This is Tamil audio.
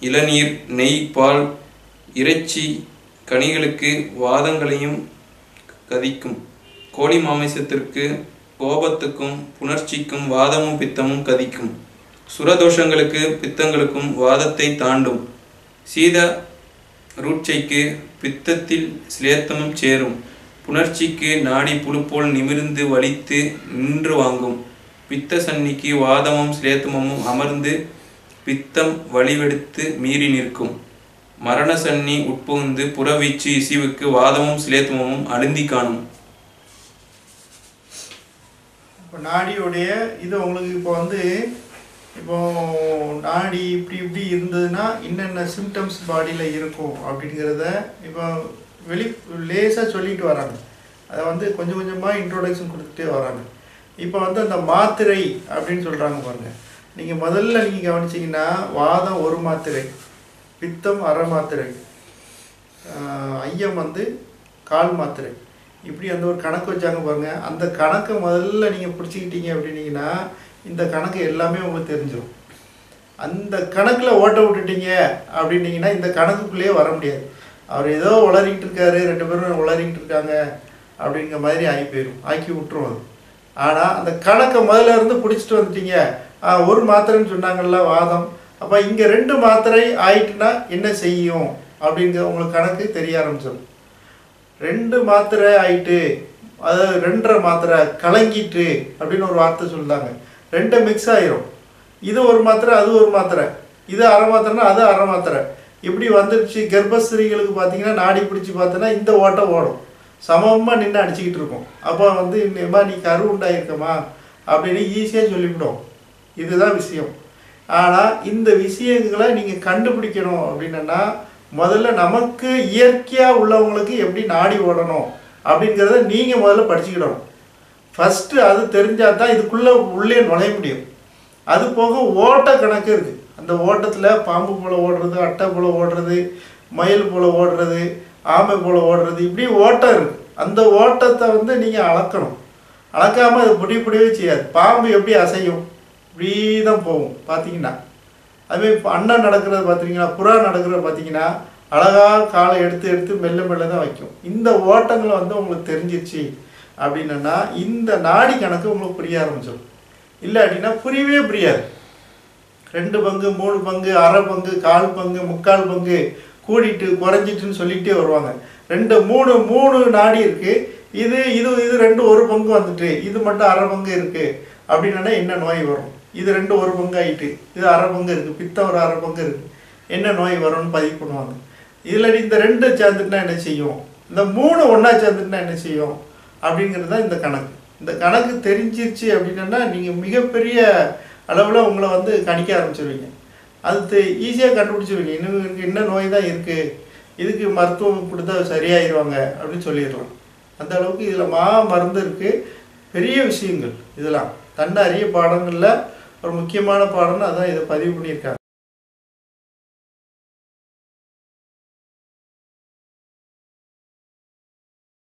இளநீர் நெய் பால் இறைச்சி கனிகளுக்கு வாதங்களையும் கதிக்கும் கோழி மாமிசத்திற்கு கோபத்துக்கும் புணர்ச்சிக்கும் வாதமும் பித்தமும் கதிக்கும் சுரதோஷங்களுக்கு பித்தங்களுக்கும் வாதத்தை தாண்டும் சீத ரூட்சைக்கு பித்தத்தில் சிலேத்தமும் சேரும் புணர்ச்சிக்கு நாடி புழு போல் நிமிர்ந்து வலித்து நின்று வாங்கும் பித்த சன்னிக்கு வாதமும் சிலேத்தமும் அமர்ந்து பித்தம் வலிவெடுத்து மீறி நிற்கும் மரண சன்னி உட்புகுந்து புறவீச்சு இசிவுக்கு வாதமும் சிலேத்தமும் அழுந்தி காணும் இப்போ நாடியோடைய இது உங்களுக்கு இப்போ வந்து இப்போ நாடி இப்படி இப்படி இருந்ததுன்னா என்னென்ன சிம்டம்ஸ் பாடியில் இருக்கும் அப்படிங்கிறத இப்போ வெளி லேசாக சொல்லிட்டு வராங்க அதை வந்து கொஞ்சம் கொஞ்சமாக இன்ட்ரோடக்ஷன் கொடுத்துட்டே வராங்க இப்போ வந்து அந்த மாத்திரை அப்படின்னு சொல்கிறாங்க பாருங்க நீங்கள் முதல்ல நீங்கள் கவனிச்சிங்கன்னா வாதம் ஒரு மாத்திரை பித்தம் அரை மாத்திரை ஆஹ் ஐயம் வந்து கால் மாத்திரை இப்படி அந்த ஒரு கணக்கு வச்சாங்க பாருங்க அந்த கணக்கை முதல்ல நீங்கள் பிடிச்சிக்கிட்டீங்க அப்படின்னீங்கன்னா இந்த கணக்கு எல்லாமே உங்களுக்கு தெரிஞ்சிடும் அந்த கணக்கில் ஓட்ட விட்டுட்டீங்க அப்படின்னீங்கன்னா இந்த கணக்குக்குள்ளேயே வர முடியாது அவர் ஏதோ உளறிக்கிட்டு இருக்காரு ரெண்டு பேரும் உளறிக்கிட்டு இருக்காங்க அப்படிங்கிற மாதிரி ஆகி போயிடும் ஆக்கி விட்டுரும் அது ஆனால் அந்த கணக்கை முதல்ல இருந்து பிடிச்சிட்டு வந்துட்டீங்க ஆ, ஒரு மாத்திரைன்னு சொன்னாங்கல்ல வாதம் அப்போ இங்கே ரெண்டு மாத்திரை ஆயிட்டுனா என்ன செய்யும் அப்படிங்கிற உங்களுக்கு கணக்கு தெரிய ஆரம்பிச்சிடும் ரெண்டு மாத்திரை ஆயிட்டு அதாவது ரெண்டரை மாத்திரை கலங்கிட்டு அப்படின்னு ஒரு வார்த்தை சொல்லுதாங்க ரெண்டு மிக்ஸ் ஆயிரும் இது ஒரு மாத்திரை அது ஒரு மாத்திரை இது அரை மாத்திரைனா அது அரை மாத்திரை இப்படி வந்துருச்சு கர்ப்பஸ்திரீகளுக்கு பார்த்தீங்கன்னா நாடி பிடிச்சி பார்த்தோன்னா இந்த ஓட்டம் ஓடும் சமமாக நின்று அடிச்சுக்கிட்டு இருக்கும் அப்போ வந்து இன்னமா நீ கரு உண்டாயிருக்கமா அப்படின்னு ஈஸியாக சொல்லிவிடும் இதுதான் விஷயம் ஆனால் இந்த விஷயங்களை நீங்கள் கண்டுபிடிக்கணும் அப்படின்னா முதல்ல நமக்கு இயற்கையாக உள்ளவங்களுக்கு எப்படி நாடி ஓடணும் அப்படிங்கிறத நீங்கள் முதல்ல படிச்சுக்கிடணும் ஃபஸ்ட்டு அது தெரிஞ்சால் தான் இதுக்குள்ளே உள்ளே நுழைய முடியும் அது போக ஓட்ட கணக்கு இருக்குது அந்த ஓட்டத்தில் பாம்பு போல் ஓடுறது அட்டை போல் ஓடுறது மயில் போல் ஓடுறது ஆமை போல் ஓடுறது இப்படி ஓட்டம் இருக்குது அந்த ஓட்டத்தை வந்து நீங்கள் அளக்கணும் அளக்காமல் அது புடி புடியவே செய்யாது பாம்பு எப்படி அசையும் இப்படி தான் போகும் பார்த்தீங்கன்னா அதுமாதிரி இப்போ அண்ணன் நடக்கிறது பார்த்தீங்கன்னா புறா நடக்கிறது பார்த்தீங்கன்னா அழகாக காலை எடுத்து எடுத்து மெல்ல மெல்ல தான் வைக்கும் இந்த ஓட்டங்களை வந்து உங்களுக்கு தெரிஞ்சிருச்சு அப்படின்னா இந்த நாடி கணக்கு உங்களுக்கு புரிய ஆரம்பிச்சிடும் இல்லை அப்படின்னா புரியவே புரியாது ரெண்டு பங்கு மூணு பங்கு அரை பங்கு கால் பங்கு முக்கால் பங்கு கூடிட்டு குறைஞ்சிட்டுன்னு சொல்லிகிட்டே வருவாங்க ரெண்டு மூணு மூணு நாடி இருக்கு இது இது இது ரெண்டு ஒரு பங்கு வந்துட்டு இது மட்டும் அரை பங்கு இருக்கு அப்படின்னா என்ன நோய் வரும் இது ரெண்டு ஒரு பங்கு ஆயிட்டு இது அரை பங்கு இருக்கு பித்தம் ஒரு அரை பங்கு இருக்கு என்ன நோய் வரும்னு பதிவு பண்ணுவாங்க இதில் இந்த ரெண்டு சேர்ந்துட்டுனா என்ன செய்யும் இந்த மூணு ஒன்றா சேர்ந்துட்டுனா என்ன செய்யும் அப்படிங்கிறது தான் இந்த கணக்கு இந்த கணக்கு தெரிஞ்சிருச்சு அப்படின்னா நீங்கள் மிகப்பெரிய அளவில் உங்களை வந்து கணிக்க ஆரம்பிச்சிருவீங்க அது ஈஸியாக கண்டுபிடிச்சிருவீங்க இன்னும் இருக்கு என்ன நோய் தான் இருக்குது இதுக்கு மருத்துவம் கொடுத்தா சரியாயிருவாங்க அப்படின்னு சொல்லிடலாம் அந்த அளவுக்கு இதில் மா மருந்து இருக்குது பெரிய விஷயங்கள் இதெல்லாம் தன்ன அரிய பாடங்களில் ஒரு முக்கியமான பாடம்னு அதான் இதை பதிவு பண்ணியிருக்காங்க